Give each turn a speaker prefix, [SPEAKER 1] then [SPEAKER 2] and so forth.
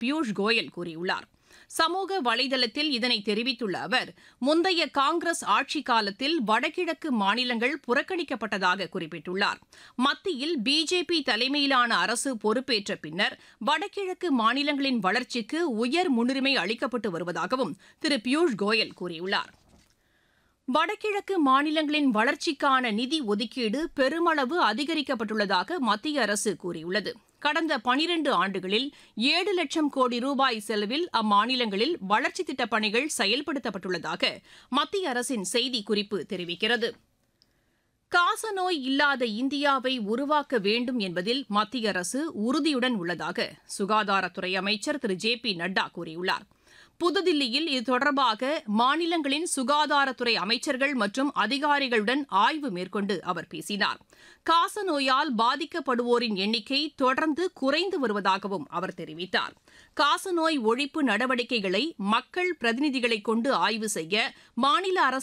[SPEAKER 1] பியூஷ் கோயல் கூறியுள்ளார் சமூக வலைதளத்தில் இதனை தெரிவித்துள்ள அவர் முந்தைய காங்கிரஸ் ஆட்சிக் காலத்தில் வடகிழக்கு மாநிலங்கள் புறக்கணிக்கப்பட்டதாக குறிப்பிட்டுள்ளார் மத்தியில் பிஜேபி தலைமையிலான அரசு பொறுப்பேற்ற பின்னர் வடகிழக்கு மாநிலங்களின் வளர்ச்சிக்கு உயர் முன்னுரிமை அளிக்கப்பட்டு வருவதாகவும் திரு பியூஷ் கோயல் கூறியுள்ளார் வடகிழக்கு மாநிலங்களின் வளர்ச்சிக்கான நிதி ஒதுக்கீடு பெருமளவு அதிகரிக்கப்பட்டுள்ளதாக மத்திய அரசு கூறியுள்ளது கடந்த பனிரண்டு ஆண்டுகளில் ஏழு லட்சம் கோடி ரூபாய் செலவில் அம்மாநிலங்களில் வளர்ச்சித் திட்டப் பணிகள் செயல்படுத்தப்பட்டுள்ளதாக மத்திய அரசின் செய்திக்குறிப்பு தெரிவிக்கிறது காசநோய் இல்லாத இந்தியாவை உருவாக்க வேண்டும் என்பதில் மத்திய அரசு உறுதியுடன் உள்ளதாக சுகாதாரத்துறை அமைச்சர் திரு ஜே பி நட்டா கூறியுள்ளார் புதுதில்லியில் இது தொடர்பாக மாநிலங்களின் சுகாதாரத்துறை அமைச்சர்கள் மற்றும் அதிகாரிகளுடன் ஆய்வு மேற்கொண்டு அவர் பேசினார் காசநோயால் பாதிக்கப்படுவோரின் எண்ணிக்கை தொடர்ந்து குறைந்து வருவதாகவும் அவர் தெரிவித்தார் காசநோய் ஒழிப்பு நடவடிக்கைகளை மக்கள் பிரதிநிதிகளை கொண்டு ஆய்வு செய்ய மாநில அரசு